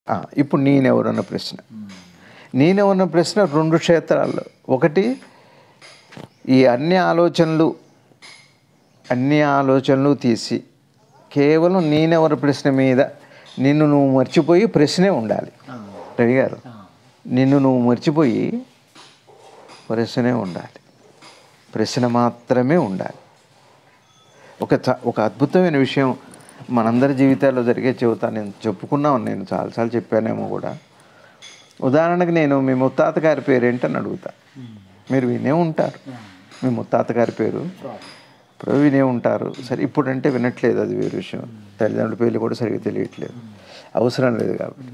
ఆ, ఇప్పుడు నేనెవరన్న ప్రశ్న నేనెవరన్న ప్రశ్న రెండు క్షేత్రాల్లో ఒకటి ఈ అన్ని ఆలోచనలు అన్ని ఆలోచనలు తీసి కేవలం నేనెవరి ప్రశ్న మీద నిన్ను నువ్వు మర్చిపోయి ప్రశ్నే ఉండాలి రవి గారు నిన్ను నువ్వు మర్చిపోయి ప్రశ్నే ఉండాలి ప్రశ్న మాత్రమే ఉండాలి ఒక చ- ఒక అద్భుతమైన విషయం మనందరి జీవితాల్లో జరిగే చెబుతాను నేను చెప్పుకున్నాను నేను చాలాసార్లు చెప్పానేమో కూడా ఉదాహరణకు నేను మీ ముత్తాత గారి పేరు ఏంటని అడుగుతా మీరు వినే ఉంటారు మీ ముత్తాత గారి పేరు ఇప్పుడు వినే ఉంటారు సరే ఇప్పుడంటే వినట్లేదు అది వేరే విషయం తల్లిదండ్రుల పేర్లు కూడా సరిగ్గా తెలియట్లేదు అవసరం లేదు కాబట్టి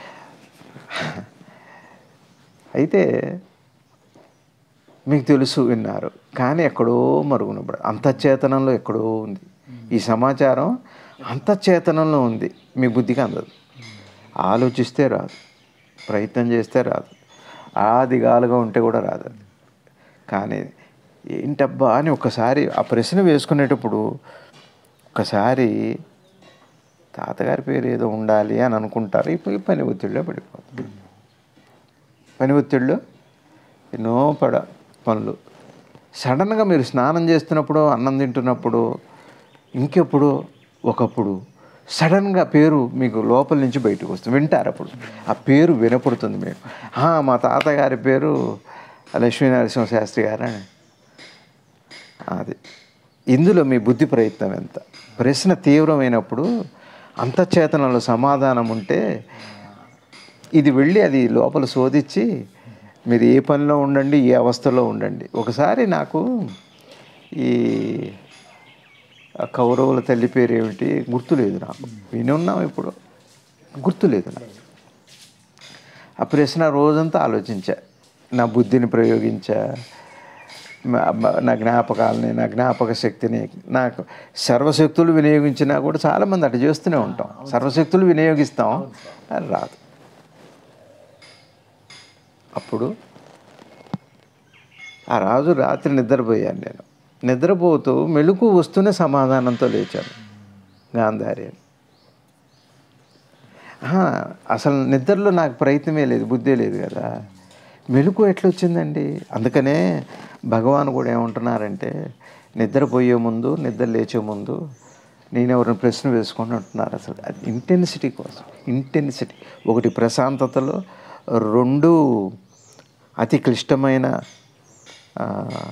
అయితే మీకు తెలుసు విన్నారు కానీ ఎక్కడో మరుగునప్పుడు అంతఃచేతనంలో ఎక్కడో ఉంది ఈ సమాచారం అంతఃచేతనంలో ఉంది మీ బుద్ధికి అందదు ఆలోచిస్తే రాదు ప్రయత్నం చేస్తే రాదు ఆదిగాలుగా ఉంటే కూడా రాదు అది కానీ ఏంటబ్బా అని ఒకసారి ఆ ప్రశ్న వేసుకునేటప్పుడు ఒకసారి తాతగారి పేరు ఏదో ఉండాలి అని అనుకుంటారు ఇప్పుడు ఈ పని ఒత్తిడిలో పడిపోతుంది పని ఒత్తిడిలో ఎన్నో పడ పనులు సడన్గా మీరు స్నానం చేస్తున్నప్పుడు అన్నం తింటున్నప్పుడు ఇంకెప్పుడు ఒకప్పుడు సడన్గా పేరు మీకు లోపల నుంచి బయటకు వస్తుంది వింటారు అప్పుడు ఆ పేరు వినపడుతుంది మీకు "ఆ, మా తాతగారి పేరు లక్ష్మీనరసింహ శాస్త్రి గారు అని అది ఇందులో మీ బుద్ధి ప్రయత్నం ఎంత ప్రశ్న తీవ్రమైనప్పుడు అంతఃచేతనంలో సమాధానం ఉంటే ఇది వెళ్ళి అది లోపల శోధించి మీరు ఏ పనిలో ఉండండి ఏ అవస్థలో ఉండండి ఒకసారి నాకు ఈ ఆ కౌరవుల తల్లి పేరు ఏమిటి గుర్తులేదు నాకు వినున్నాం ఇప్పుడు గుర్తులేదు నాకు ఆ ప్రశ్న రోజంతా ఆలోచించా నా బుద్ధిని ప్రయోగించా మా- మా- నా జ్ఞాపకాలని నా జ్ఞాపక శక్తిని నాకు సర్వశక్తులు వినియోగించినా కూడా చాలామంది అటు చేస్తూనే ఉంటాం సర్వశక్తులు వినియోగిస్తాం అది రాదు అప్పుడు ఆ రాజు రాత్రి నిద్రపోయాను నేను నిద్రపోతూ మెలకు వస్తూనే సమాధానంతో లేచాను గాంధారి అని ఆహా, అసలు నిద్రలో నాకు ప్రయత్నమే లేదు బుద్ధే లేదు కదా మెలకు ఎట్లా వచ్చిందండి అందుకనే భగవాన్ కూడా ఏమంటున్నారంటే నిద్రపోయే ముందు నిద్ర లేచే ముందు నేను ఎవరిని ప్రశ్న వేసుకొని అంటున్నారు అసలు అది ఇంటెన్సిటీ కోసం ఇంటెన్సిటీ ఒకటి ప్రశాంతతలో రెండు అతి క్లిష్టమైన ఆ,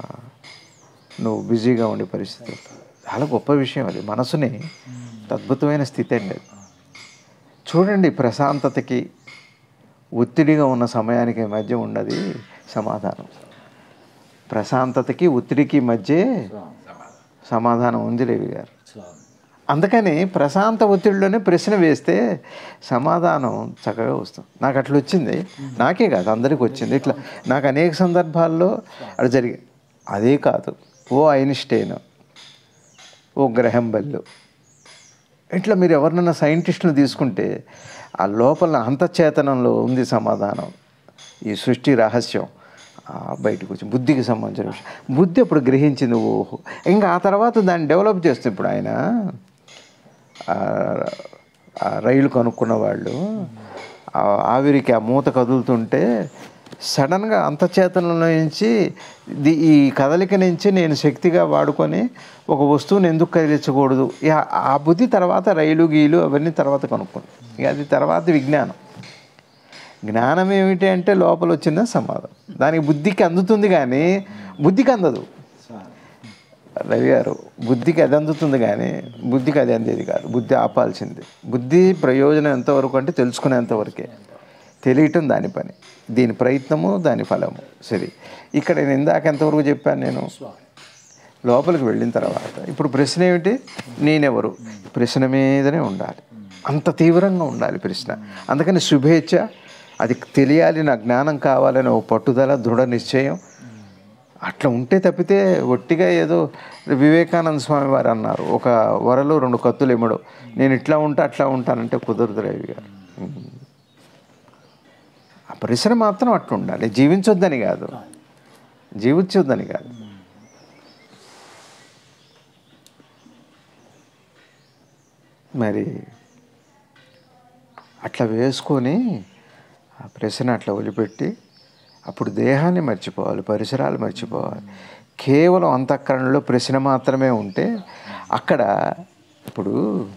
నువ్వు బిజీగా ఉండే పరిస్థితి చాలా గొప్ప విషయం అది మనసుని అద్భుతమైన స్థితి అండి అది చూడండి ప్రశాంతతకి ఒత్తిడిగా ఉన్న సమయానికి మధ్య ఉన్నది సమాధానం ప్రశాంతతకి ఒత్తిడికి మధ్య సమాధానం ఉంది రవి గారు అందుకని ప్రశాంత ఒత్తిడిలోనే ప్రశ్న వేస్తే సమాధానం చక్కగా వస్తుంది నాకు అట్లా వచ్చింది నాకే కాదు అందరికి వచ్చింది ఇట్లా నాకు అనేక సందర్భాల్లో అది జరిగి అదే కాదు ఓ ఐన్స్టైన్ ఓ గ్రహం బెల్లు ఇట్లా మీరు ఎవరినైనా సైంటిస్టులు తీసుకుంటే ఆ లోపల అంతఃచేతనంలో ఉంది సమాధానం ఈ సృష్టి రహస్యం ఆ బయటకు వచ్చి బుద్ధికి సంబంధించిన విషయం బుద్ధి అప్పుడు గ్రహించింది ఓహో ఇంకా ఆ తర్వాత దాన్ని డెవలప్ చేస్తే ఇప్పుడు ఆయన ఆ, ఆ రైలు కనుక్కున్న వాళ్ళు ఆ ఆవిరికి ఆ మూత కదులుతుంటే సడన్గా అంతఃచేతనంలో నుంచి ది- ఈ కదలిక నుంచి నేను శక్తిగా వాడుకొని ఒక వస్తువుని ఎందుకు కదిలించకూడదు ఇక ఆ బుద్ధి తర్వాత రైలు గీలు అవన్నీ తర్వాత కనుక్కుంది ఇక అది తర్వాత విజ్ఞానం జ్ఞానం ఏమిటి అంటే లోపల వచ్చిందా సమాధానం దానికి బుద్ధికి అందుతుంది కానీ బుద్ధికి అందదు రవి గారు బుద్ధికి అది అందుతుంది కానీ బుద్ధికి అది అందేది కాదు బుద్ధి ఆపాల్సింది బుద్ధి ప్రయోజనం ఎంతవరకు అంటే తెలుసుకునేంతవరకే తెలియటం దాని పని దీని ప్రయత్నము దాని ఫలము సరే ఇక్కడ నేను ఇందాక ఎంతవరకు చెప్పాను నేను లోపలికి వెళ్ళిన తర్వాత ఇప్పుడు ప్రశ్న ఏమిటి నేనెవరు ప్రశ్న మీదనే ఉండాలి అంత తీవ్రంగా ఉండాలి ప్రశ్న అందుకని శుభేచ్ఛ అది తెలియాలి నా జ్ఞానం కావాలని ఒక పట్టుదల దృఢ నిశ్చయం అట్లా ఉంటే తప్పితే ఒట్టిగా ఏదో వివేకానంద స్వామి వారు అన్నారు ఒక వరలో రెండు కత్తులు ఇమ్మడు నేను ఇట్లా ఉంటా అట్లా ఉంటానంటే కుదరదు రవి గారు ఆ ప్రశ్న మాత్రం అట్లా ఉండాలి జీవించొద్దని కాదు జీవించొద్దని కాదు మరి అట్లా వేసుకొని ఆ ప్రశ్న అట్లా వదిలిపెట్టి అప్పుడు దేహాన్ని మర్చిపోవాలి పరిసరాలు మర్చిపోవాలి కేవలం అంతఃకరణలో ప్రశ్న మాత్రమే ఉంటే అక్కడ ఇప్పుడు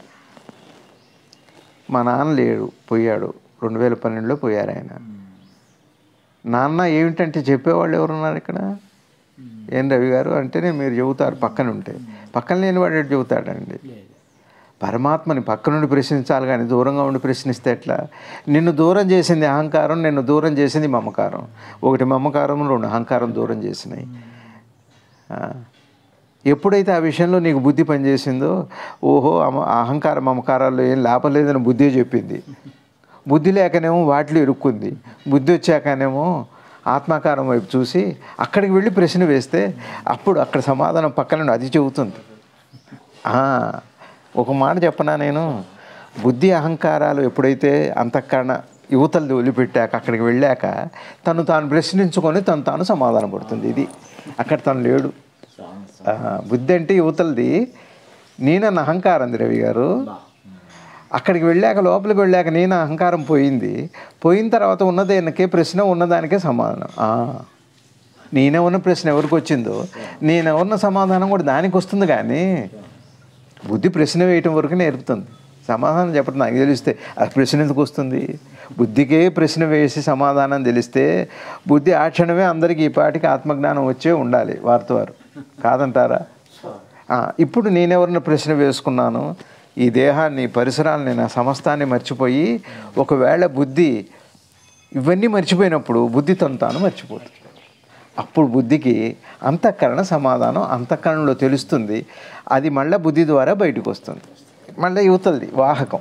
మా నాన్న లేడు పోయాడు రెండు వేల పన్నెండులో పోయారు ఆయన నాన్న ఏమిటంటే చెప్పేవాళ్ళు ఎవరున్నారు ఇక్కడ ఏం రవి గారు అంటేనే మీరు చెబుతారు పక్కన ఉంటే పక్కన లేని వాడు ఎటు చెబుతాడండి పరమాత్మని పక్క నుండి ప్రశ్నించాలి కానీ దూరంగా ఉండి ప్రశ్నిస్తే ఎట్లా నిన్ను దూరం చేసింది అహంకారం నిన్ను దూరం చేసింది మమకారం ఒకటి మమకారం రెండు అహంకారం దూరం చేసినాయి ఆ, ఎప్పుడైతే ఆ విషయంలో నీకు బుద్ధి పనిచేసిందో ఓహో అమ- అహంకార మమకారాల్లో ఏం లాభం లేదని బుద్ధి చెప్పింది బుద్ధి లేకనేమో వాటిలో ఇరుక్కుంది బుద్ధి వచ్చాకనేమో ఆత్మాకారం వైపు చూసి అక్కడికి వెళ్ళి ప్రశ్న వేస్తే అప్పుడు అక్కడ సమాధానం పక్కన నుండి అది చెబుతుంది ఆ, ఒక మాట చెప్పనా నేను బుద్ధి అహంకారాలు ఎప్పుడైతే అంతఃకరణ యువతలు వదిలిపెట్టాక అక్కడికి వెళ్ళాక తను తాను ప్రశ్నించుకొని తను తాను సమాధానం పడుతుంది ఇది అక్కడ తను లేడు ఆ, బుద్ధి అంటే యువతలది నేనన్న అహంకారం రవి గారు అక్కడికి వెళ్ళాక లోపలికి వెళ్ళాక నేను అహంకారం పోయింది పోయిన తర్వాత ఉన్నదేనకే ప్రశ్న ఉన్నదానికే సమాధానం ఆ, నేనెవరిన ప్రశ్న ఎవరికి వచ్చిందో నేనెవరిన సమాధానం కూడా దానికి వస్తుంది కానీ బుద్ధి ప్రశ్న వేయటం వరకు నేర్పుతుంది సమాధానం చెప్పడం నాకు తెలిస్తే ఆ ప్రశ్న ఎందుకు వస్తుంది బుద్ధికే ప్రశ్న వేసి సమాధానం తెలిస్తే బుద్ధి ఆ క్షణమే అందరికీ ఈ పాటికి ఆత్మజ్ఞానం వచ్చే ఉండాలి వారితో వారు కాదంటారా ఆ, ఇప్పుడు నేనెవరిన ప్రశ్న వేసుకున్నాను ఈ దేహాన్ని పరిసరాలని నా సమస్తాన్ని మర్చిపోయి ఒకవేళ బుద్ధి ఇవన్నీ మర్చిపోయినప్పుడు బుద్ధి తను తాను మర్చిపోతుంది అప్పుడు బుద్ధికి అంతఃకరణ సమాధానం అంతఃకరణలో తెలుస్తుంది అది మళ్ళీ బుద్ధి ద్వారా బయటకు వస్తుంది మళ్ళీ యువతలది వాహకం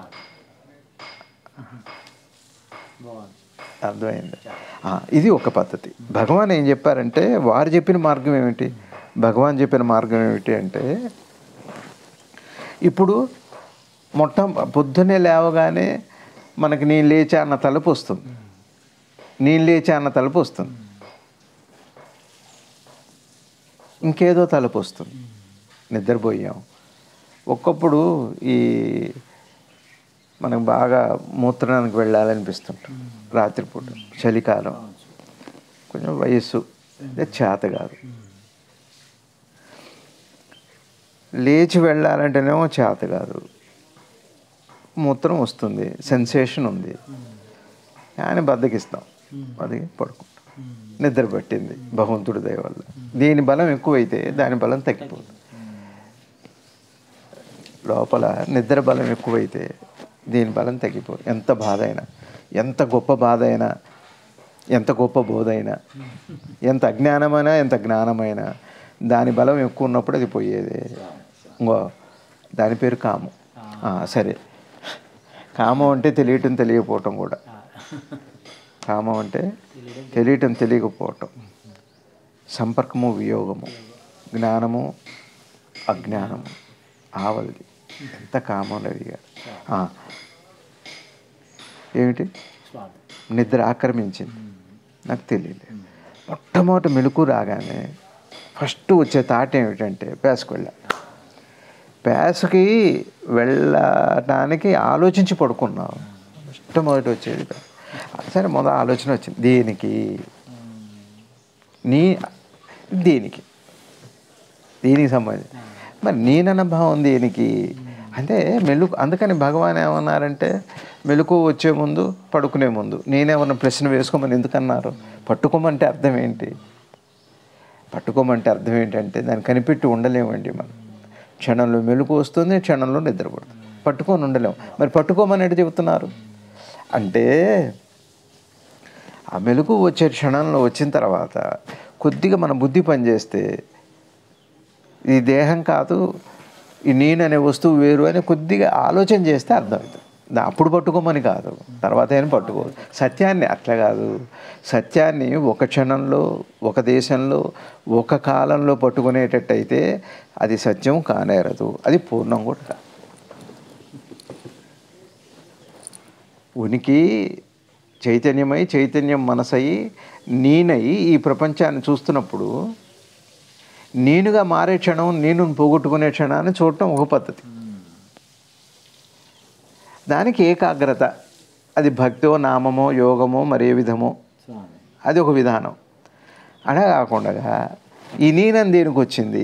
బాగుంది అర్థమైంది ఆ, ఇది ఒక పద్ధతి భగవాన్ ఏం చెప్పారంటే వారు చెప్పిన మార్గం ఏమిటి భగవాన్ చెప్పిన మార్గం ఏమిటి అంటే ఇప్పుడు మొట్ట పొద్దున్నే లేవగానే మనకి నేను లేచా అన్న తలుపు వస్తుంది నేను లేచా అన్న తలుపు వస్తుంది ఇంకేదో తలుపు వస్తుంది నిద్రపోయాం ఒక్కప్పుడు ఈ మనకు బాగా మూత్రానికి వెళ్ళాలనిపిస్తుంటాం రాత్రిపూట చలికాలం కొంచెం వయస్సు అంటే చేత కాదు లేచి వెళ్ళాలంటేనేమో చేత కాదు మూత్రం వస్తుంది సెన్సేషన్ ఉంది కానీ బద్దకిస్తాం అది పడుకుంటాం నిద్ర పట్టింది భగవంతుడి దయ వల్ల దీని బలం ఎక్కువైతే దాని బలం తగ్గిపోతుంది లోపల నిద్ర బలం ఎక్కువైతే దీని బలం తగ్గిపోదు ఎంత బాధ అయినా ఎంత గొప్ప బాధ అయినా ఎంత గొప్ప బోధ అయినా ఎంత అజ్ఞానమైనా ఎంత జ్ఞానమైనా దాని బలం ఎక్కువ ఉన్నప్పుడు అది పోయేది ఇంకో దాని పేరు కామం ఆ, సరే కామం అంటే తెలియటం తెలియకపోవటం కూడా కామం అంటే తెలియటం తెలియకపోవటం సంపర్కము వియోగము జ్ఞానము అజ్ఞానము ఆవలిది ఎంత కామం రవి గారు ఆ, ఏమిటి స్వార్థం నిద్ర ఆక్రమించింది నాకు తెలియలేదు మొట్టమొదటి మెలకు రాగానే ఫస్ట్ వచ్చే తాట ఏమిటంటే పేసకు వెళ్ళా పేసకి వెళ్ళటానికి ఆలోచించి పడుకున్నావు మొట్టమొదటి వచ్చేది పేస. సరే మొదటి ఆలోచన వచ్చింది దేనికి నీ దేనికి దీనికి సంబంధించి మరి నేనన్న భావం దేనికి అంటే మెలుకు అందుకని భగవాన్ ఏమన్నారంటే మెలకు వచ్చే ముందు పడుకునే ముందు నేనేమన్నా ప్రశ్న వేసుకోమని ఎందుకన్నారు పట్టుకోమంటే అర్థం ఏంటి పట్టుకోమంటే అర్థం ఏంటంటే దాన్ని కనిపెట్టి ఉండలేమండి మనం క్షణంలో మెలకు వస్తుంది క్షణంలో నిద్రపడుతుంది పట్టుకొని ఉండలేము మరి పట్టుకోమని ఎటు చెబుతున్నారు అంటే ఆ మెలకు వచ్చే క్షణంలో వచ్చిన తర్వాత కొద్దిగా మన బుద్ధి పనిచేస్తే ఈ దేహం కాదు ఈ నేను అనే వస్తువు వేరు అని కొద్దిగా ఆలోచన చేస్తే అర్థమవుతుంది దా- అప్పుడు పట్టుకోమని కాదు తర్వాత అయినా పట్టుకో సత్యాన్ని అట్లా కాదు సత్యాన్ని ఒక క్షణంలో ఒక దేశంలో ఒక కాలంలో పట్టుకునేటట్టయితే అది సత్యం కానేరదు అది పూర్ణం కూడా కాదు ఉనికి చైతన్యమై చైతన్యం మనసై నేనై ఈ ప్రపంచాన్ని చూస్తున్నప్పుడు నేనుగా మారే క్షణం నేను పోగొట్టుకునే క్షణాన్ని చూడటం ఒక పద్ధతి దానికి ఏకాగ్రత అది భక్తో నామమో యోగమో మరే విధమో స్వామి అది ఒక విధానం అలా కాకుండా ఈ నీనం దేనికి వచ్చింది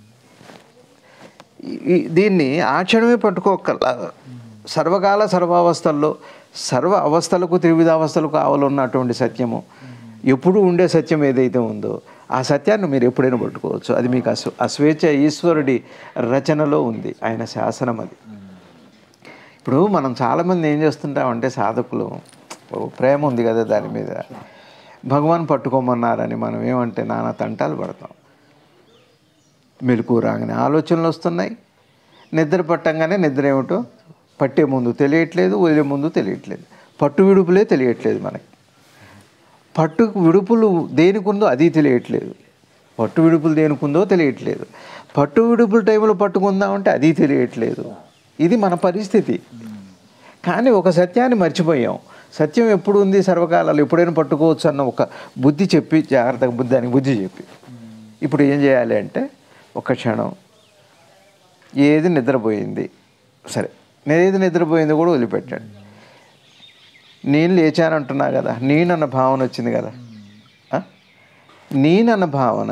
ఈ- ఈ- దీన్ని ఆ క్షణమే పట్టుకోకల్లా సర్వకాల సర్వావస్థల్లో సర్వ అవస్థలకు త్రివిధ అవస్థలకు ఆవలున్నటువంటి సత్యము ఎప్పుడు ఉండే సత్యం ఏదైతే ఉందో ఆ సత్యాన్ని మీరు ఎప్పుడైనా పట్టుకోవచ్చు అది మీకు అస్వ అస్వేచ్ఛ ఈశ్వరుడి రచనలో ఉంది ఆయన శాసనం అది ఇప్పుడు మనం చాలామంది ఏం చేస్తుంటామంటే సాధకులు ఓ ప్రేమ ఉంది కదా దాని మీద భగవాన్ పట్టుకోమన్నారని మనం ఏమంటే నానా తంటాలు పడతాం మెలకు రాగానే ఆలోచనలు వస్తున్నాయి నిద్ర పట్టంగానే నిద్ర ఏమిటో పట్టే ముందు తెలియట్లేదు వదిలే ముందు తెలియట్లేదు పట్టు విడుపులే తెలియట్లేదు మనకి పట్టు విడుపులు దేనికి ఉందో అది తెలియట్లేదు పట్టు విడుపులు దేనికి ఉందో తెలియట్లేదు పట్టు విడుపుల టైంలో పట్టుకుందామంటే అది తెలియట్లేదు ఇది మన పరిస్థితి కానీ ఒక సత్యాన్ని మర్చిపోయాం సత్యం ఎప్పుడు ఉంది సర్వకాలాలు ఎప్పుడైనా పట్టుకోవచ్చు అన్న ఒక బుద్ధి చెప్పి జాగ్రత్తగా బుద్ధి దానికి బుద్ధి చెప్పి ఇప్పుడు ఏం చేయాలి అంటే ఒక క్షణం ఏది నిద్రపోయింది సరే ఏది నిద్రపోయింది కూడా వదిలిపెట్టాడు నేను లేచానంటున్నా కదా నేనన్న భావన వచ్చింది కదా ఆ? నేనన్న భావన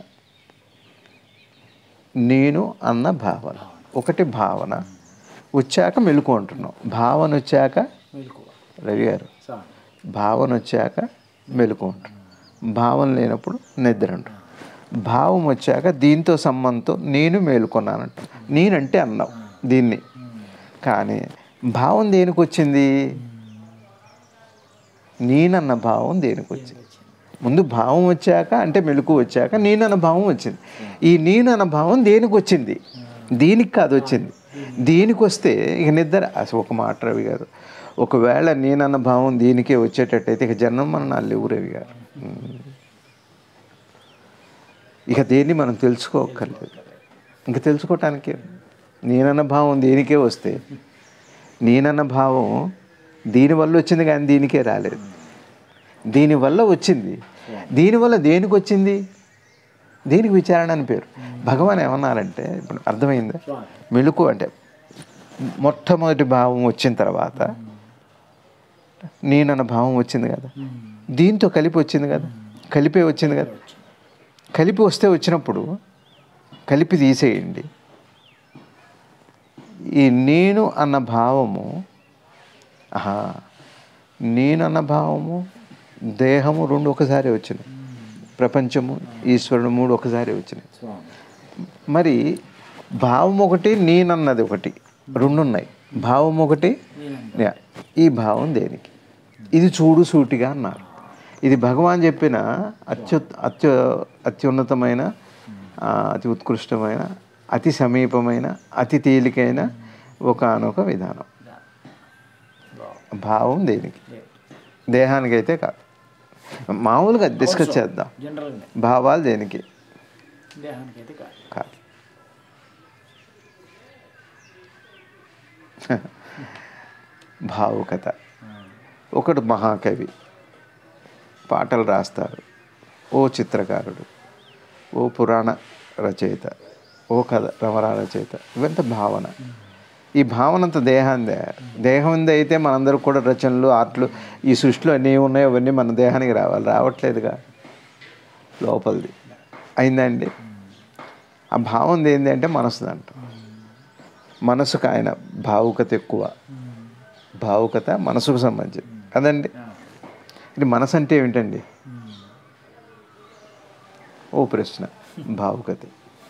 నేను అన్న భావన ఒకటి భావన వచ్చాక మెలకు అంటున్నాం భావన వచ్చాక మెలకువ రవి గారు స్వామి భావన వచ్చాక మెలకు అంటున్నాం భావన లేనప్పుడు నిద్ర అంటున్నాం భావం వచ్చాక దీంతో సంబంధంతో నేను మేలుకున్నానంట నేనంటే అన్నావు దీన్ని కానీ భావం దేనికి వచ్చింది నేనన్న భావం దేనికి వచ్చింది ముందు భావం వచ్చాక అంటే మెలకు వచ్చాక నేనన్న భావం వచ్చింది ఈ నేనన్న భావం దేనికి వచ్చింది దీనికి కాదు వచ్చింది దీనికి వస్తే ఇక నిద్ర అసలు ఒక మాట రవి గారు ఒకవేళ నేనన్న భావం దీనికే వచ్చేటట్టయితే ఇక జన్మ మన నా లేవు రవి గారు ఉమ్. ఇక దేన్ని మనం తెలుసుకోక్కర్లేదు ఇంక తెలుసుకోవటానికి నేనన్న భావం దేనికే వస్తే నేనన్న భావం దీనివల్ల వచ్చింది కానీ దీనికే రాలేదు దీనివల్ల వచ్చింది దీనివల్ల దేనికి వచ్చింది దీనికి విచారణ అని పేరు భగవాన్ ఏమన్నారంటే ఇప్పుడు అర్థమైందా మెలకు అంటే మొట్టమొదటి భావం వచ్చిన తర్వాత నేనన్న భావం వచ్చింది కదా దీంతో కలిపి వచ్చింది కదా కలిపే వచ్చింది కదా కలిపి వస్తే వచ్చినప్పుడు కలిపి తీసేయండి ఈ నేను అన్న భావము ఆహా నేను అన్న భావము దేహము రెండు ఒకసారి వచ్చినాయి ప్రపంచము ఈశ్వరుడు మూడు ఒకసారి వచ్చినాయి స్వామి మరి భావం ఒకటి నేనన్నది ఒకటి రెండు ఉన్నాయి భావం ఒకటి యా. ఈ భావం దేనికి ఇది చూడు సూటిగా అన్నారు ఇది భగవాన్ చెప్పిన అత్యు అత్యు అత్యున్నతమైన ఆ, అతి ఉత్కృష్టమైన అతి సమీపమైన అతి తేలికైన ఒకనొక విధానం భావం దేనికి దేహానికైతే కాదు మామూలుగా డిస్కస్ చేద్దాం జనరల్గా భావాలు దేనికి దేహానికి అయితే కాదు కాదు భావుకత ఒకడు మహాకవి పాటలు రాస్తారు ఓ చిత్రకారుడు ఓ పురాణ రచయిత ఓ కథ రమణ రచయిత ఇవంతా భావన ఈ భావన అంతా దేహాందే దేహంది అయితే మనందరూ కూడా రచనలు ఆర్ట్లు ఈ సృష్టిలో అన్నీ ఉన్నాయో అవన్నీ మన దేహానికి రావాలి రావట్లేదుగా లోపలిది అయిందండి ఆ భావం ఏంటి అంటే మనసు అంట మనసుకు ఆయన భావుకత ఎక్కువ భావుకత మనసుకు సంబంధించి కదండి ఇది మనసు అంటే ఏమిటండి ఓ ప్రశ్న భావుకతే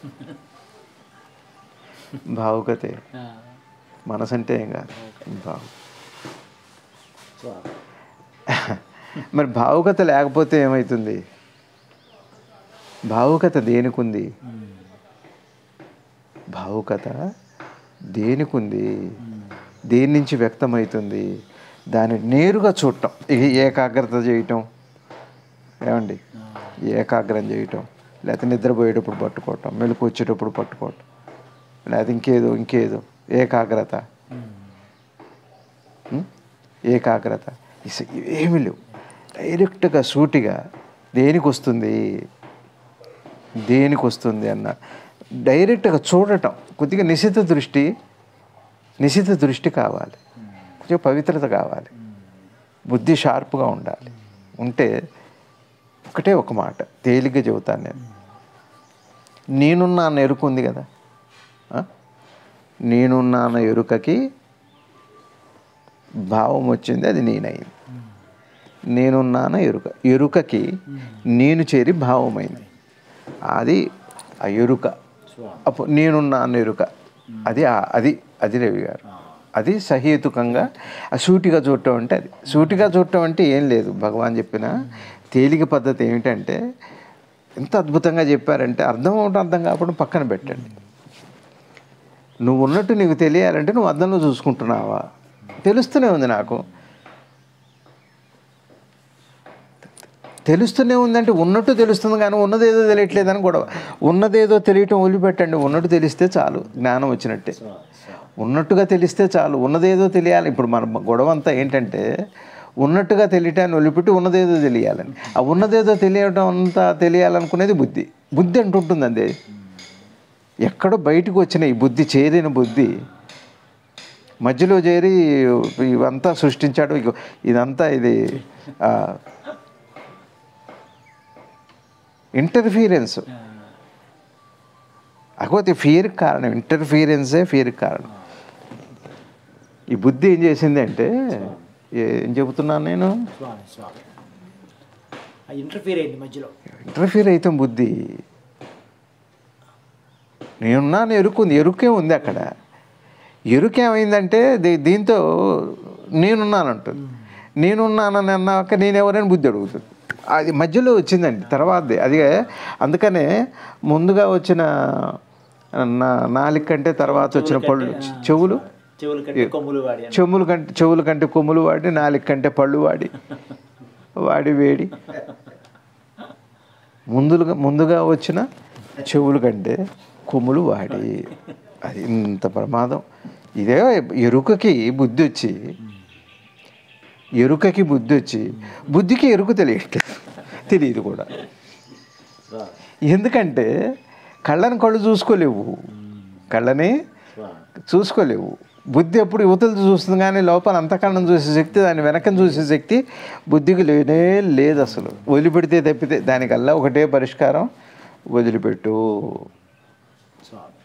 భావుకతే మనసు అంటే ఏం కాదు భావు స్వామి మరి భావుకత లేకపోతే ఏమవుతుంది భావుకత దేనికుంది భావుకత దేనికుంది దేని నుంచి వ్యక్తమవుతుంది దాన్ని నేరుగా చూడటం ఇక ఏకాగ్రత చేయటం ఏమండి ఏకాగ్రం చేయటం లేకపోతే నిద్రపోయేటప్పుడు పట్టుకోవటం మెలకు వచ్చేటప్పుడు పట్టుకోవటం లేకపోతే ఇంకేదో ఇంకేదో ఏకాగ్రత ఉం? ఏకాగ్రత ఇస- ఇవేమీ లేవు డైరెక్ట్గా సూటిగా దేనికి వస్తుంది దేనికి వస్తుంది అన్న డైరెక్ట్గా చూడటం కొద్దిగా నిశిత దృష్టి నిశిత దృష్టి కావాలి కొంచెం పవిత్రత కావాలి బుద్ధి షార్ప్గా ఉండాలి ఉంటే ఒకటే ఒక మాట తేలిగ్గా చెబుతాను నేను నేనున్నాను ఎరుక ఉంది కదా ఆ? నేనున్నాను ఎరుకకి భావం వచ్చింది అది నేనైంది నేనున్నాను ఎరుక ఎరుకకి నేను చేరి భావమైంది అది ఆ ఎరుక స్వామి అప్పుడు నేనున్నాను ఎరుక అది ఆ- అది అది రవి గారు అది సహేతుకంగా ఆ సూటిగా చూడటం అంటే అది సూటిగా చూడటం అంటే ఏం లేదు భగవాన్ చెప్పిన తేలిక పద్ధతి ఏమిటంటే ఎంత అద్భుతంగా చెప్పారంటే అర్థం అవటం అర్థం కాకపోవడం పక్కన పెట్టండి నువ్వు ఉన్నట్టు నీకు తెలియాలంటే నువ్వు అద్దంలో చూసుకుంటున్నావా తెలుస్తూనే ఉంది నాకు తెలుస్తూనే ఉందంటే ఉన్నట్టు తెలుస్తుంది కానీ ఉన్నదేదో తెలియట్లేదని గొడవ ఉన్నదేదో తెలియటం వదిలిపెట్టండి ఉన్నట్టు తెలిస్తే చాలు జ్ఞానం వచ్చినట్టే స్వామి స్వామి ఉన్నట్టుగా తెలిస్తే చాలు ఉన్నదేదో తెలియాలి ఇప్పుడు మన గొడవ అంతా ఏంటంటే ఉన్నట్టుగా తెలియటాన్ని వదిలిపెట్టి ఉన్నదేదో తెలియాలని ఆ ఉన్నదేదో తెలియటం అంతా తెలియాలనుకునేది బుద్ధి బుద్ధి అంటుంటుంది అందే ఎక్కడో బయటకు వచ్చిన ఈ బుద్ధి చేరిన బుద్ధి మధ్యలో చేరి ఇవంతా సృష్టించాడు ఇగో ఇదంతా ఇది ఇంటర్ఫీరెన్స్ కాకపోతే ఫియర్కి కారణం ఇంటర్ఫీరెన్సే ఫియర్కి కారణం ఈ బుద్ధి ఏం చేసింది అంటే ఏం చెబుతున్నాను నేను స్వామి స్వామి ఆ ఇంటర్ఫీర్ అయింది మధ్యలో ఇంటర్ఫీర్ అయితే బుద్ధి నేనున్నాను ఎరుకుంది ఎరుకే ఉంది అక్కడ ఎరుకేమైందంటే దీ- దీంతో నేనున్నానంటుంది నేనున్నానని అన్నాక నేనెవరైనా బుద్ధి అడుగుతుంది అది మధ్యలో వచ్చిందండి తర్వాత అది అందుకనే ముందుగా వచ్చిన నా నాలుగు కంటే తర్వాత వచ్చిన పళ్ళు చెవులు చెవులు కంటే కొమ్ములు వాడి అని. చెవులు కంటే చెవుల కంటే కొమ్ములు వాడి నాలుగు కంటే పళ్ళు వాడి వాడి వేడి ముందుగా ముందుగా వచ్చిన చెవుల కంటే కొమ్ములు వాడి అది ఇంత ప్రమాదం ఇదే ఎరుకకి బుద్ధి వచ్చి ఎరుకకి బుద్ధి వచ్చి బుద్ధికి ఎరుక తెలియట్లేదు తెలియదు కూడా స్వామి ఎందుకంటే కళ్ళని కళ్ళు చూసుకోలేవు కళ్ళని స్వామి చూసుకోలేవు బుద్ధి ఎప్పుడు యువతలు చూస్తుంది కానీ లోపల అంతకరణం చూసే శక్తి దాని వెనకం చూసే శక్తి బుద్ధికి లేనే లేదు అసలు వదిలిపెడితే తప్పితే దానికల్లా ఒకటే పరిష్కారం వదిలిపెట్టు స్వామి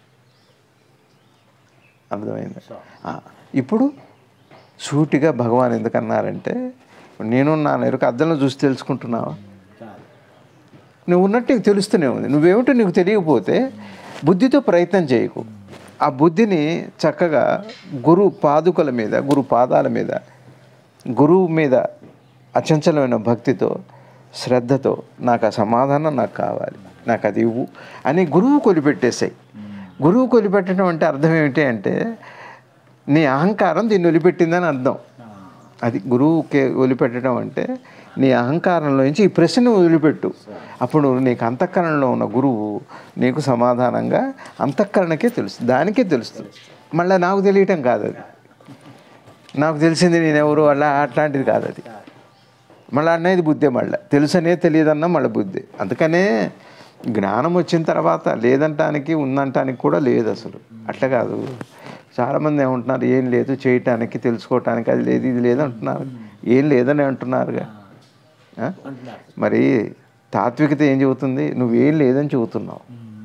అర్థమైంది స్వామి ఆ, ఇప్పుడు సూటిగా భగవాన్ ఎందుకన్నారంటే నేను నా ఎరుక అద్దంలో చూసి తెలుసుకుంటున్నావా కాదు నువ్వు ఉన్నట్టు నీకు తెలుస్తూనే ఉంది నువ్వేమిటో నీకు తెలియకపోతే బుద్ధితో ప్రయత్నం చేయకు ఆ బుద్ధిని చక్కగా గురు పాదుకల మీద గురు పాదాల మీద గురువు మీద అచంచలమైన భక్తితో శ్రద్ధతో నాకు ఆ సమాధానం నాకు కావాలి నాకు అది ఇవ్వు అని గురువు కొలిపెట్టేసాయి గురువు కొలిపెట్టడం అంటే అర్థం ఏమిటి అంటే నీ అహంకారం దీన్ని వదిలిపెట్టిందని అర్థం అది గురువుకి వదిలిపెట్టడం అంటే నీ అహంకారంలోంచి ఈ ప్రశ్న వదిలిపెట్టు అప్పుడు నీకు అంతఃకరణలో ఉన్న గురువు నీకు సమాధానంగా అంతఃకరణకే తెలుసు దానికే తెలుస్తుంది మళ్ళీ నాకు తెలియటం కాదు అది నాకు తెలిసింది నేను ఎవరు అలా అట్లాంటిది కాదు అది మళ్ళీ అనేది బుద్ధే మళ్ళీ తెలుసనే తెలియదన్నా మళ్ళీ బుద్ధి అందుకనే జ్ఞానం వచ్చిన తర్వాత లేదంటానికి ఉందంటానికి కూడా లేదు అసలు అట్లా కాదు చాలామంది ఏమంటున్నారు ఏం లేదు చేయటానికి తెలుసుకోవటానికి అది లేదు ఇది లేదు అంటున్నారు ఏం లేదని అంటున్నారుగా ఆ? అంటున్నారు మరి తాత్వికత ఏం చెబుతుంది నువ్వేం లేదని చెబుతున్నావు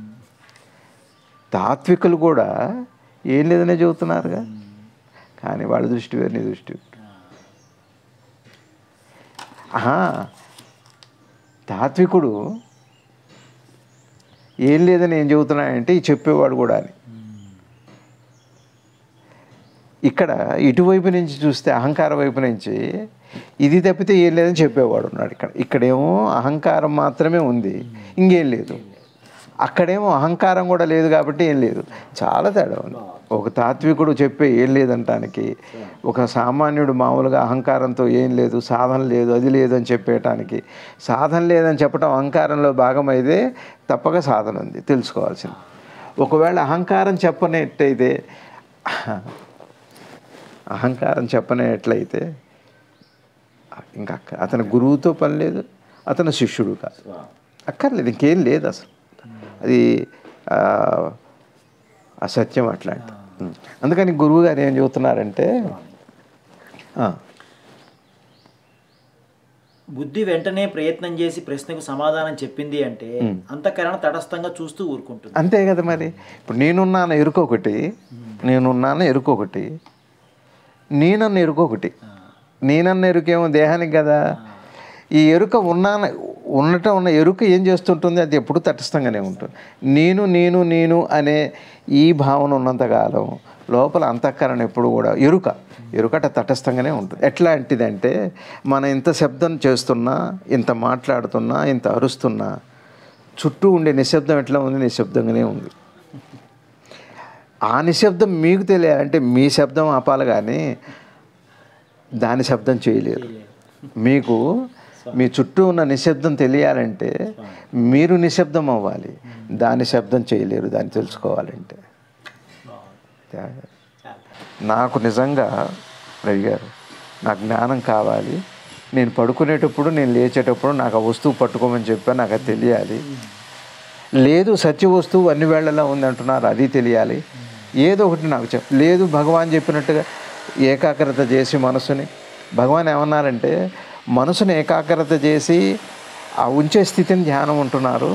తాత్వికులు కూడా ఏం లేదనే చెబుతున్నారుగా కానీ వాళ్ళ దృష్టి వేరు నీ దృష్టి వేరు ఆహా తాత్వికుడు ఏం లేదని ఏం చెబుతున్నాడంటే ఈ చెప్పేవాడు కూడా అని ఇక్కడ ఇటువైపు నుంచి చూస్తే అహంకారం వైపు నుంచి ఇది తప్పితే ఏం లేదని చెప్పేవాడు ఉన్నాడు ఇక్కడ ఇక్కడేమో అహంకారం మాత్రమే ఉంది ఇంకేం లేదు అక్కడేమో అహంకారం కూడా లేదు కాబట్టి ఏం లేదు చాలా తేడా ఉంది ఒక తాత్వికుడు చెప్పే ఏం లేదంటానికి ఒక సామాన్యుడు మామూలుగా అహంకారంతో ఏం లేదు సాధన లేదు అది లేదని చెప్పేయటానికి సాధన లేదని చెప్పడం అహంకారంలో భాగమైతే తప్పక సాధన ఉంది తెలుసుకోవాల్సింది ఒకవేళ అహంకారం చెప్పనట్టయితే అహంకారం చెప్పనేట్లయితే ఇంకా అక్క- అతని గురువుతో పని లేదు అతను శిష్యుడు కాదు స్వామి అక్కర్లేదు ఇంకేం లేదు అసలు అది ఆ, అసత్యం అట్లాంటి అందుకని గురువు గారు ఏం చెబుతున్నారంటే ఆ, బుద్ధి వెంటనే ప్రయత్నం చేసి ప్రశ్నకు సమాధానం చెప్పింది అంటే అంతఃకరణ తటస్థంగా చూస్తూ ఊరుకుంటుంది అంతే కదా మరి ఇప్పుడు నేనున్నాను ఎరుక ఒకటి నేనున్నాను ఎరుక ఒకటి నేనన్న ఎరుక ఒకటి నేనన్న ఎరుకేమో దేహానికి కదా ఈ ఎరుక ఉన్నాన ఉండటం ఉన్న ఎరుక ఏం చేస్తుంటుంది అది ఎప్పుడు తటస్థంగానే ఉంటుంది నేను నేను నేను అనే ఈ భావన ఉన్నంతకాలం లోపల అంతఃకరణ ఎప్పుడు కూడా ఎరుక ఎరుకట తటస్థంగానే ఉంటుంది ఎట్లాంటిదంటే మనం ఇంత శబ్దం చేస్తున్నా ఇంత మాట్లాడుతున్నా ఇంత అరుస్తున్నా చుట్టూ ఉండే నిశ్శబ్దం ఎట్లా ఉంది నిశ్శబ్దంగానే ఉంది ఆ నిశ్శబ్దం మీకు తెలియాలంటే మీ శబ్దం ఆపాలి కానీ దాని శబ్దం చేయలేరు మీకు మీ చుట్టూ ఉన్న నిశ్శబ్దం తెలియాలంటే మీరు నిశ్శబ్దం అవ్వాలి దాని శబ్దం చేయలేరు దాన్ని తెలుసుకోవాలంటే చాలా. నాకు నిజంగా రవి గారు నాకు జ్ఞానం కావాలి నేను పడుకునేటప్పుడు నేను లేచేటప్పుడు నాకు ఆ వస్తువు పట్టుకోమని చెప్పా నాకు అది తెలియాలి లేదు సత్య వస్తువు అన్ని వేళలా ఉంది అంటున్నారు అది తెలియాలి ఏదో ఒకటి నాకు చెప్ లేదు భగవాన్ చెప్పినట్టుగా ఏకాగ్రత చేసి మనసుని భగవాన్ ఏమన్నారంటే మనసుని ఏకాగ్రత చేసి ఆ ఉంచే స్థితిని ధ్యానం ఉంటున్నారు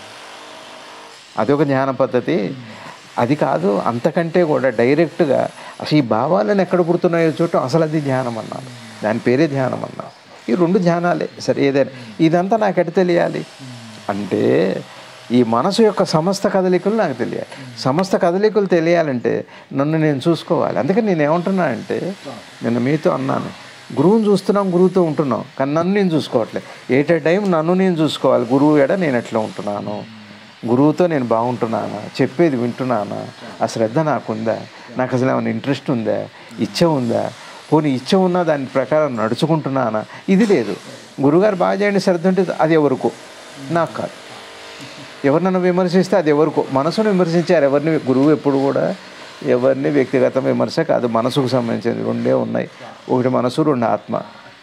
అదొక ధ్యాన పద్ధతి అది కాదు అంతకంటే కూడా డైరెక్ట్గా అసలు ఈ భావాలను ఎక్కడ పుడుతున్నాయో చూడటం అసలు అది ధ్యానం అన్నారు దాని పేరే ధ్యానం అన్నారు ఈ రెండు ధ్యానాలే సరే ఏదైనా ఇదంతా నాకు ఎట తెలియాలి అంటే ఈ మనసు యొక్క సమస్త కదలికలు నాకు తెలియాలి సమస్త కదలికలు తెలియాలంటే నన్ను నేను చూసుకోవాలి అందుకని నేను ఏమంటున్నానంటే నేను మీతో అన్నాను గురువుని చూస్తున్నాం గురువుతో ఉంటున్నాం కానీ నన్ను నేను చూసుకోవట్లేదు ఏట టైం నన్ను నేను చూసుకోవాలి గురువు ఎడ నేను ఎట్లా ఉంటున్నాను గురువుతో నేను బాగుంటున్నానా చెప్పేది వింటున్నానా ఆ శ్రద్ధ నాకుందా నాకు అసలు ఏమైనా ఇంట్రెస్ట్ ఉందా ఇచ్చ ఉందా పోనీ ఇచ్చ ఉన్నా దాని ప్రకారం నడుచుకుంటున్నానా ఇది లేదు గురుగారు బాగా చేయండి శ్రద్ధ ఉంటే అది ఎవరికో నాకు కాదు ఎవరు నన్ను విమర్శిస్తే అది ఎవరికో మనసును విమర్శించారు ఎవరిని గురువు ఎప్పుడు కూడా ఎవరిని వ్యక్తిగత విమర్శ కాదు మనసుకు సంబంధించింది రెండే ఉన్నాయి ఒకటి మనసు రెండు ఆత్మ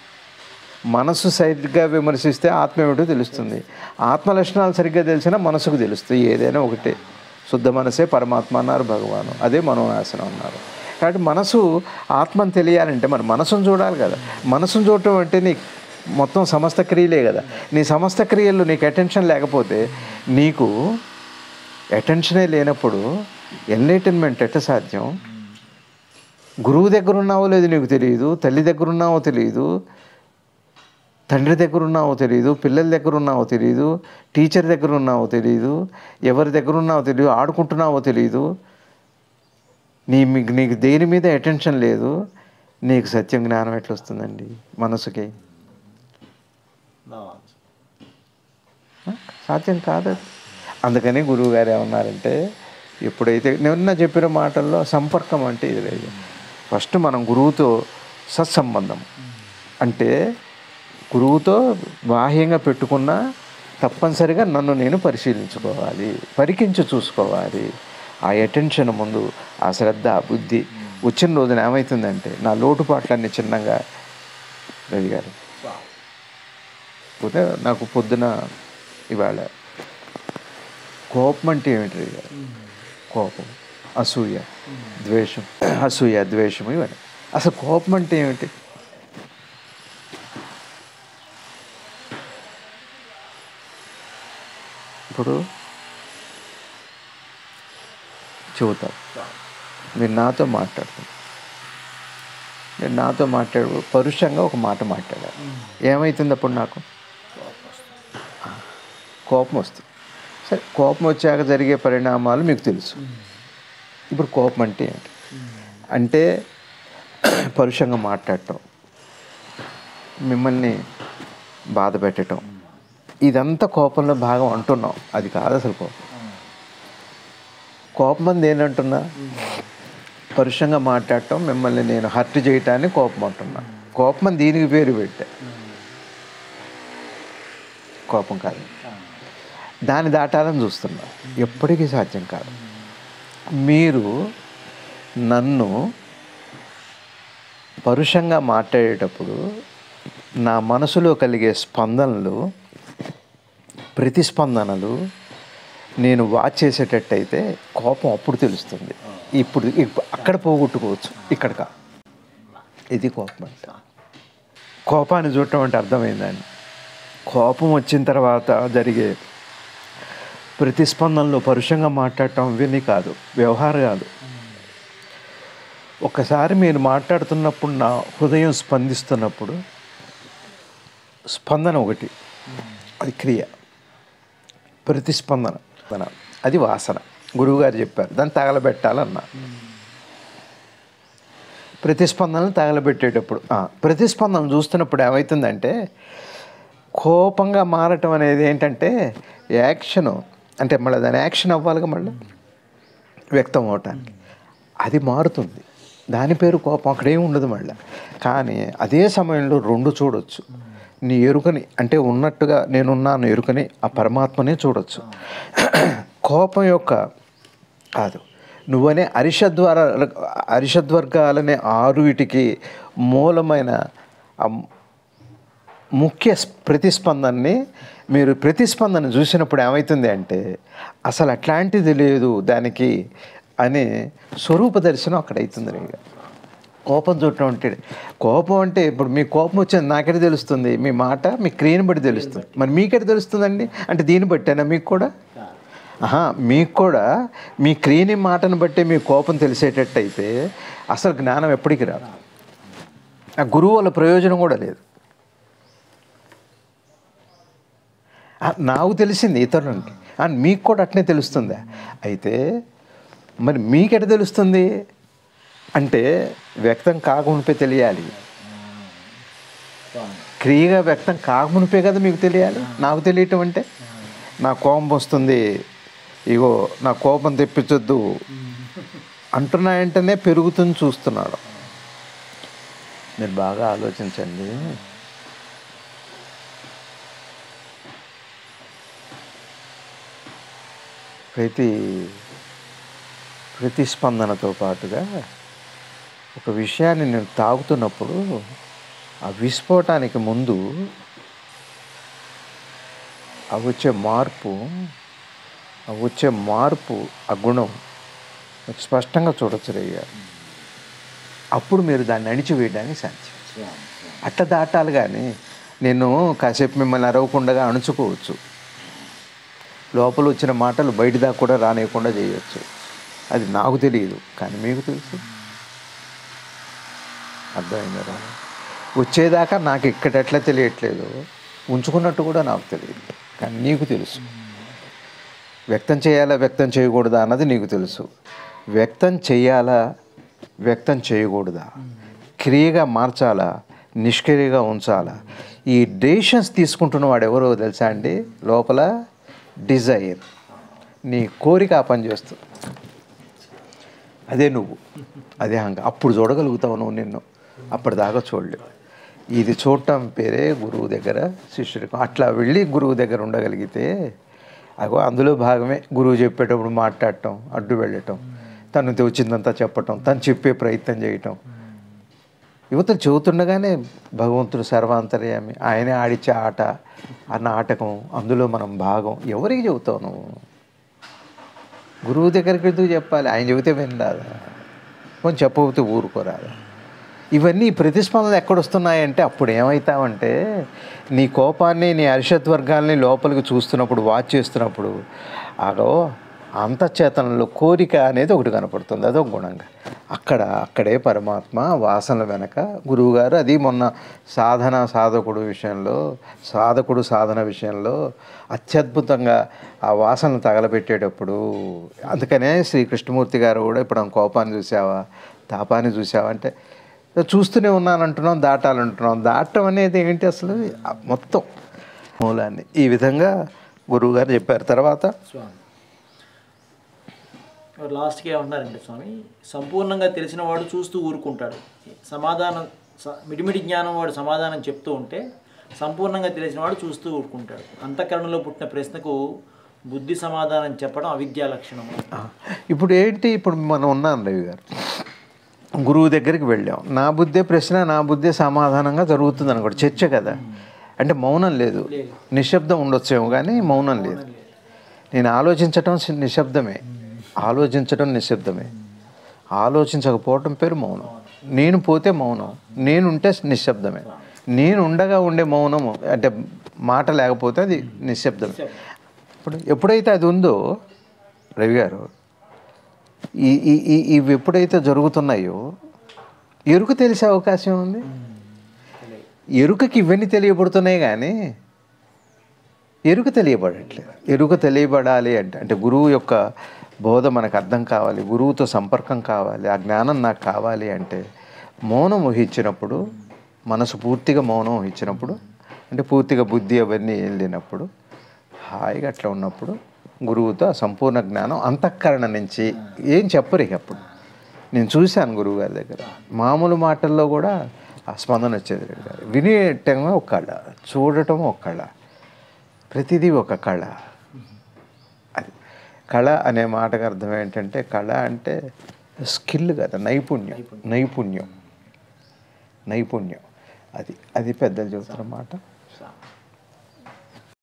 మనసు సరిగ్గా విమర్శిస్తే ఆత్మ ఏమిటో తెలుస్తుంది ఆత్మ లక్షణాలు సరిగ్గా తెలిసినా మనసుకు తెలుస్తుంది ఏదైనా ఒకటే శుద్ధ మనసే పరమాత్మ అన్నారు భగవాను అదే మనోనాశనం అన్నారు కాబట్టి మనసు ఆత్మను తెలియాలంటే మరి మనసును చూడాలి కదా మనసును చూడటం అంటే నీ మొత్తం సమస్త క్రియలే కదా నీ సమస్త క్రియల్లో నీకు అటెన్షన్ లేకపోతే నీకు అటెన్షనే లేనప్పుడు ఎన్లైటన్మెంట్ ఎట్ట సాధ్యం గురువు దగ్గర ఉన్నావో లేదో నీకు తెలియదు తల్లి దగ్గర ఉన్నావో తెలియదు తండ్రి దగ్గర ఉన్నావో తెలియదు పిల్లల దగ్గర ఉన్నావో తెలియదు టీచర్ దగ్గర ఉన్నావో తెలియదు ఎవరి దగ్గర ఉన్నావో తెలియదు ఆడుకుంటున్నావో తెలియదు నీ మీకు నీకు దేని మీద అటెన్షన్ లేదు నీకు సత్యం జ్ఞానం ఎట్లా వస్తుందండి మనసుకి బాగుంది. ఆ? సాధ్యం కాదు అది. అందుకని గురువు గారు ఏమన్నారంటే ఎప్పుడైతే నిన్న చెప్పిన మాటల్లో సంపర్కం అంటే ఇది లేదు ఫస్ట్ మనం గురువుతో సత్సంబంధం అంటే గురువుతో బాహ్యంగా పెట్టుకున్న తప్పనిసరిగా నన్ను నేను పరిశీలించుకోవాలి పరికించి చూసుకోవాలి ఆ అటెన్షన్ ముందు ఆ శ్రద్ధ ఆ బుద్ధి వచ్చిన రోజున ఏమవుతుందంటే నా లోటుపాట్లన్నీ చిన్నగా రవి గారు పోతే నాకు పొద్దున ఇవాళ కోపం అంటే ఏమిటి రవి గారు కోపం అసూయ ద్వేషం అసూయ ద్వేషం ఇవన్నీ అసలు కోపం అంటే ఏమిటి ఇప్పుడు చెబుతారు మీరు నాతో మాట్లాడుతున్నారు నేను నాతో మాట్లాడు పరుషంగా ఒక మాట మాట్లాడారు ఏమవుతుంది అప్పుడు నాకు కోపం వస్తుంది సరే కోపం వచ్చాక జరిగే పరిణామాలు మీకు తెలుసు ఇప్పుడు కోపం అంటే ఏంటి అంటే పరుషంగా మాట్లాడటం మిమ్మల్ని బాధ పెట్టడం ఇదంతా కోపంలో భాగం అంటున్నాం అది కాదు అసలు కోపం కోపం అంది ఏంటంటున్నా పరుషంగా మాట్లాడటం మిమ్మల్ని నేను హర్ట్ చేయటాన్ని కోపం అంటున్నా కోపం అని దీనికి పేరు పెట్టా కోపం కాదు దాన్ని దాటాలని చూస్తున్నా ఎప్పటికీ సాధ్యం కాదు మీరు నన్ను పరుషంగా మాట్లాడేటప్పుడు నా మనసులో కలిగే స్పందనలు ప్రతిస్పందనలు నేను వాచ్ చేసేటట్టయితే కోపం అప్పుడు తెలుస్తుంది ఇప్పుడు ఇప్పు- అక్కడ పోగొట్టుకోవచ్చు ఇక్కడ కా ఇది కోపం అంట కోపాన్ని చూడటం అంటే అర్థమైందండి కోపం వచ్చిన తర్వాత జరిగే ప్రతిస్పందనలో పరుషంగా మాట్లాడటం ఇవన్నీ కాదు వ్యవహారాలు ఒకసారి మీరు మాట్లాడుతున్నప్పుడు నా హృదయం స్పందిస్తున్నప్పుడు స్పందన ఒకటి అది క్రియ ప్రతిస్పందన అది వాసన గురువుగారు చెప్పారు దాన్ని తగలబెట్టాలన్నా ప్రతిస్పందనలు తగలబెట్టేటప్పుడు ఆ, ప్రతిస్పందన చూస్తున్నప్పుడు ఏమవుతుందంటే కోపంగా మారటం అనేది ఏంటంటే యాక్షను అంటే మళ్ళీ దాని యాక్షన్ అవ్వాలిగా మళ్ళీ వ్యక్తం అవటానికి అది మారుతుంది దాని పేరు కోపం అక్కడేం ఉండదు మళ్ళీ కానీ అదే సమయంలో రెండు చూడొచ్చు నీ ఎరుకని అంటే ఉన్నట్టుగా నేనున్నాను ఎరుకని ఆ పరమాత్మనే చూడొచ్చు కోపం యొక్క కాదు నువ్వనే అరిషద్వార అరిషద్వర్గాలనే ఆరువిటికి మూలమైన ఆ ముఖ్య స్- ప్రతిస్పందనని మీరు ప్రతిస్పందన చూసినప్పుడు ఏమవుతుంది అంటే అసలు అట్లాంటిది లేదు దానికి అని స్వరూప దర్శనం అక్కడ అవుతుంది నీకు కోపం చూడటం అంటే కోపం అంటే ఇప్పుడు మీ కోపం వచ్చింది నాకెట తెలుస్తుంది మీ మాట మీ క్రియని బట్టి తెలుస్తుంది మరి మీకెట తెలుస్తుందండి అంటే దీన్ని బట్టేనా మీకు కూడా ఆహా మీకు కూడా మీ క్రియని మాటను బట్టి మీ కోపం తెలిసేటట్టు అయితే అసలు జ్ఞానం ఎప్పటికి రాదు ఆ గురువు వల్ల ప్రయోజనం కూడా లేదు ఆ, నాకు తెలిసింది ఇతరులకి ఆ, మీకు కూడా అట్నే తెలుస్తుందా అయితే మరి మీకెట తెలుస్తుంది అంటే వ్యక్తం కాకమునిపే తెలియాలి క్రియగా వ్యక్తం కాకమునిపే కదా మీకు తెలియాలి నాకు తెలియటం అంటే నా కోపం వస్తుంది ఇగో నా కోపం తెప్పించొద్దు అంటున్నా వెంటనే పెరుగుతుంది చూస్తున్నాడు మీరు బాగా ఆలోచించండి ప్రతి ప్రతిస్పందనతో పాటుగా ఒక విషయాన్ని నేను తాగుతున్నప్పుడు ఆ విస్ఫోటానికి ముందు ఆ వచ్చే మార్పు ఆ వచ్చే మార్పు ఆ గుణం మీకు స్పష్టంగా చూడొచ్చు రయ్య అప్పుడు మీరు దాన్ని అణిచివేయడానికి సాధ్యం అట్ట దాటాలి కానీ నేను కాసేపు మిమ్మల్ని అరవకుండా అణుచుకోవచ్చు లోపల వచ్చిన మాటలు బయట దాకా కూడా రానియకుండా చేయొచ్చు అది నాకు తెలియదు కానీ మీకు తెలుసు అర్థమైందా వచ్చేదాకా నాకు ఇక్కడ ఎట్లా తెలియట్లేదు ఉంచుకున్నట్టు కూడా నాకు తెలియదు కానీ నీకు తెలుసు వ్యక్తం చేయాలా వ్యక్తం చేయకూడదా అన్నది నీకు తెలుసు వ్యక్తం చేయాలా వ్యక్తం చేయకూడదా క్రియగా మార్చాలా నిష్క్రియగా ఉంచాలా ఈ డెసిషన్స్ తీసుకుంటున్న వాడు ఎవరో తెలుసా అండి లోపల డిజైర్ నీ కోరిక ఆ పని చేస్తుంది అదే నువ్వు అదే హంగ అప్పుడు చూడగలుగుతావు నువ్వు నిన్ను అప్పటిదాకా చూడలేవు ఇది చూడటం పేరే గురువు దగ్గర శిష్యుడికి అట్లా వెళ్ళి గురువు దగ్గర ఉండగలిగితే అగో అందులో భాగమే గురువు చెప్పేటప్పుడు మాట్లాడటం అడ్డు వెళ్ళటం తను వచ్చిందంతా చెప్పటం తను చెప్పే ప్రయత్నం చేయటం యువతలు చెబుతుండగానే భగవంతుడు సర్వాంతర్యామి ఆయనే ఆడిచ్చే ఆట ఆ నాటకం అందులో మనం భాగం ఎవరికి చెబుతావు నువ్వు గురువు దగ్గరికి ఎందుకు చెప్పాలి ఆయన చెబితే వినరాదా కొంచెం చెప్పబోతే ఊరుకోరాదా ఇవన్నీ ప్రతిస్పందనలు ఎక్కడొస్తున్నాయంటే అప్పుడు ఏమవుతావంటే నీ కోపాన్ని నీ అరిషద్వర్గాల్ని లోపలికి చూస్తున్నప్పుడు వాచ్ చేస్తున్నప్పుడు ఆగో అంతఃచేతనంలో కోరిక అనేది ఒకటి కనపడుతుంది అదొక గుణంగా అక్కడ అక్కడే పరమాత్మ వాసనల వెనక గురువుగారు అది మొన్న సాధన సాధకుడు విషయంలో సాధకుడు సాధన విషయంలో అత్యద్భుతంగా ఆ వాసనలు తగలబెట్టేటప్పుడు అందుకనే శ్రీ కృష్ణమూర్తి గారు కూడా ఇప్పుడు ఆ కోపాన్ని చూసావా తాపాన్ని చూసావా అంటే చూస్తూనే ఉన్నాను అంటున్నాం దాటాలంటున్నాం దాటం అనేది ఏంటి అసలు ఆ మొత్తం మూలాన్ని ఈ విధంగా గురువుగారు చెప్పారు తర్వాత స్వామి లాస్ట్కి ఏమంటున్నారంటే స్వామి సంపూర్ణంగా తెలిసిన వాడు చూస్తూ ఊరుకుంటాడు సమాధానం స- మిడిమిడి జ్ఞానం వాడు సమాధానం చెప్తూ ఉంటే సంపూర్ణంగా తెలిసిన వాడు చూస్తూ ఊరుకుంటాడు అంతఃకరణలో పుట్టిన ప్రశ్నకు బుద్ధి సమాధానం చెప్పడం అవిద్యా లక్షణము ఆ, ఇప్పుడు ఏంటి ఇప్పుడు మనం ఉన్నాం రవి గారు గురువు దగ్గరికి వెళ్ళాం నా బుద్ధే ప్రశ్న నా బుద్ధే సమాధానంగా జరుగుతుంది అనుకోండి చర్చ కదా అంటే మౌనం లేదు నిశ్శబ్దం ఉండొచ్చేమో కానీ మౌనం లేదు నేను ఆలోచించటం సి- నిశ్శబ్దమే ఆలోచించటం నిశ్శబ్దమే ఆలోచించకపోవటం పేరు మౌనం నేను పోతే మౌనం నేనుంటే నిశ్శబ్దమే నేను ఉండగా ఉండే మౌనము అంటే మాట లేకపోతే అది నిశ్శబ్దం ఇప్పుడు ఎప్పుడైతే అది ఉందో రవి గారు ఈ ఈ ఈ- ఇవి ఎప్పుడైతే జరుగుతున్నాయో ఎరుక తెలిసే అవకాశం ఉంది ఎరుకకి ఇవన్నీ తెలియబడుతున్నాయి కానీ ఎరుక తెలియబడట్లేదు ఎరుక తెలియబడాలి అంటే అంటే గురువు యొక్క బోధ మనకు అర్థం కావాలి గురువుతో సంపర్కం కావాలి ఆ జ్ఞానం నాకు కావాలి అంటే మౌనం వహించినప్పుడు మనసు పూర్తిగా మౌనం వహించినప్పుడు అంటే పూర్తిగా బుద్ధి అవన్నీ వెళ్ళినప్పుడు హాయిగా అట్లా ఉన్నప్పుడు గురువుతో ఆ సంపూర్ణ జ్ఞానం అంతఃకరణ నుంచి ఏం చెప్పరు ఇక అప్పుడు నేను చూశాను గురువు గారి దగ్గర మామూలు మాటల్లో కూడా ఆ స్పందన వచ్చేది రవి గారు వినేయటం ఒక కళ చూడటం ఒక కళ ప్రతిదీ ఒక కళ అది కళ అనే మాటకు అర్థం ఏంటంటే కళ అంటే స్కిల్ కదా నైపుణ్యం నైపుణ్యం నైపుణ్యం అది అది పెద్దలు చెబుతున్న మాట స్వామి